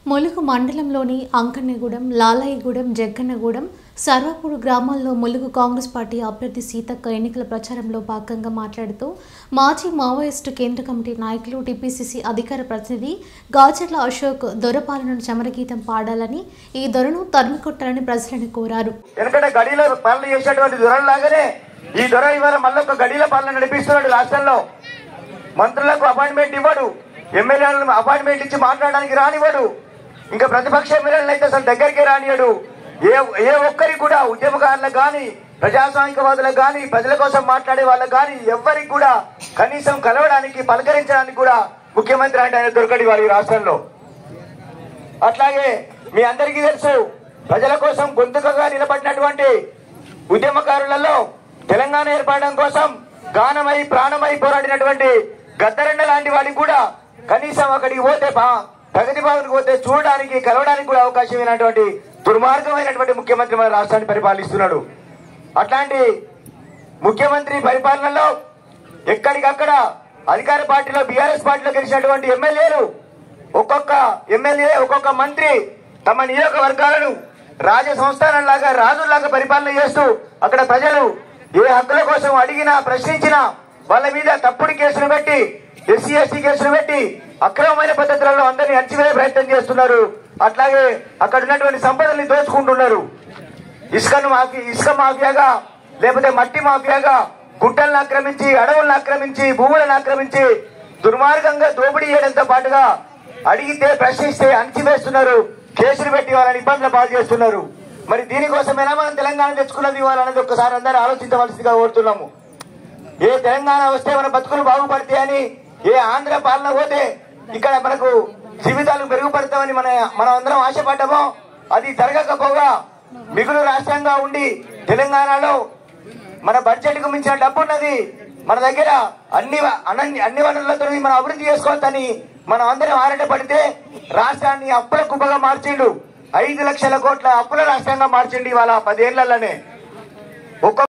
ములుగు మండలంలోని అంకన్నగూడెం లాలాయిగూడెం జగ్గన్నగూడెం సర్వాపూర్ గ్రామాల్లో ములుగు కాంగ్రెస్ పార్టీ అభ్యర్థి సీతక్క ఎన్నికల ప్రచారంలో భాగంగా మాట్లాడుతూ మాజీ మావోయిస్టు కేంద్ర కమిటీ నాయకులు టీపీసీసీ అధికార ప్రతినిధి గాజర్ల అశోక్ దొరపాలనను చమరగీతం పాడాలని ఈ దొరను తరిమికొట్టాలని ప్రజలను కోరారు ఎందుకంటే గడిలో పాలన చేసేటువంటి దొరలాగానే ఈ దొర ఇవాళ మళ్ళీ ఒక గడిలో పాలన నడిపిస్తున్నాడు రాష్ట్రంలో మంత్రులకు అపాయింట్మెంట్ ఇవ్వడు ఎమ్మెల్యేలను అపాయింట్మెంట్ ఇచ్చి మాట్లాడడానికి రానివ్వడు ఇంకా ప్రతిపక్ష ఎమ్మెల్యేలను అయితే అసలు దగ్గరికి రానియడు ఏ ఏ ఒక్కరికి కూడా ఉద్యమకారులకు కానీ ప్రజాస్వామికవాదులకు కానీ ప్రజల కోసం మాట్లాడే వాళ్ళకి కానీ ఎవ్వరికి కూడా కనీసం కలవడానికి పలకరించడానికి కూడా ముఖ్యమంత్రి అంటే ఆయన దొరకడి వారి రాష్ట్రంలో అట్లాగే మీ అందరికీ తెలుసు ప్రజల కోసం గొంతుకగా నిలబడినటువంటి ఉద్యమకారులలో తెలంగాణ ఏర్పడడం కోసం గానమై ప్రాణమై పోరాడినటువంటి గద్దరెండ లాంటి వాడికి కూడా కనీసం అక్కడికి పోతే బా- ప్రగతి భవన్కి పోతే చూడడానికి కలవడానికి కూడా అవకాశం అయినటువంటి దుర్మార్గమైనటువంటి ముఖ్యమంత్రి మన రాష్ట్రాన్ని పరిపాలిస్తున్నాడు అట్లాంటి ముఖ్యమంత్రి పరిపాలనలో ఎక్కడికక్కడ అధికార పార్టీలో బీఆర్ఎస్ పార్టీలో గెలిచినటువంటి ఎమ్మెల్యేలు ఒక్కొక్క ఎమ్మెల్యే ఒక్కొక్క మంత్రి తమ నియోజకవర్గాలను రాజ సంస్థానంలాగా రాజుల్లాగా పరిపాలన చేస్తూ అక్కడ ప్రజలు ఏ హక్కుల కోసం అడిగినా ప్రశ్నించినా వాళ్ళ మీద తప్పుడు కేసులు పెట్టి ఎస్సీ ఎస్టీ కేసులు పెట్టి అక్రమమైన పద్ధతులలో అందరినీ అణచివేయ ప్రయత్నం చేస్తున్నారు అట్లాగే అక్కడ ఉన్నటువంటి సంపదల్ని దోచుకుంటున్నారు ఇసుకను మాఫీ ఇసుక మాఫియాగా లేకపోతే మట్టి మాఫియాగా గుట్టలను ఆక్రమించి అడవులను ఆక్రమించి భూములను ఆక్రమించి దుర్మార్గంగా దోపిడీ చేయడంతో పాటుగా అడిగితే ప్రశ్నిస్తే అణచివేస్తున్నారు కేసులు పెట్టి వాళ్ళని ఇబ్బందులు పాలు చేస్తున్నారు మరి దీనికోసమైనా మనం తెలంగాణ తెచ్చుకున్నది ఇవ్వాలనేది ఒక్కసారి అందరూ ఆలోచించవలసిందిగా కోరుతున్నాము ఏ తెలంగాణ వస్తే మన బతుకులు బాగుపడతాయని ఏ ఆంధ్ర పాలన పోతే ఇక్కడ మనకు జీవితాలు మెరుగుపడతామని మన మనం అందరం ఆశపడ్డామో అది జరగకపోగా మిగులు రాష్ట్రంగా ఉండి తెలంగాణలో మన బడ్జెట్ కు మించిన డబ్బు ఉన్నది మన దగ్గర అన్ని వ- అన్ని అన్ని వనరులతో మనం అభివృద్ధి చేసుకోవచ్చని మనం అందరం ఆరాట పడితే రాష్ట్రాన్ని అప్పుల కుప్పగా మార్చిండు ఐదు లక్షల కోట్ల అప్పుల రాష్ట్రంగా మార్చిండు ఇవాళ పదేళ్లలోనే ఒక్కొక్క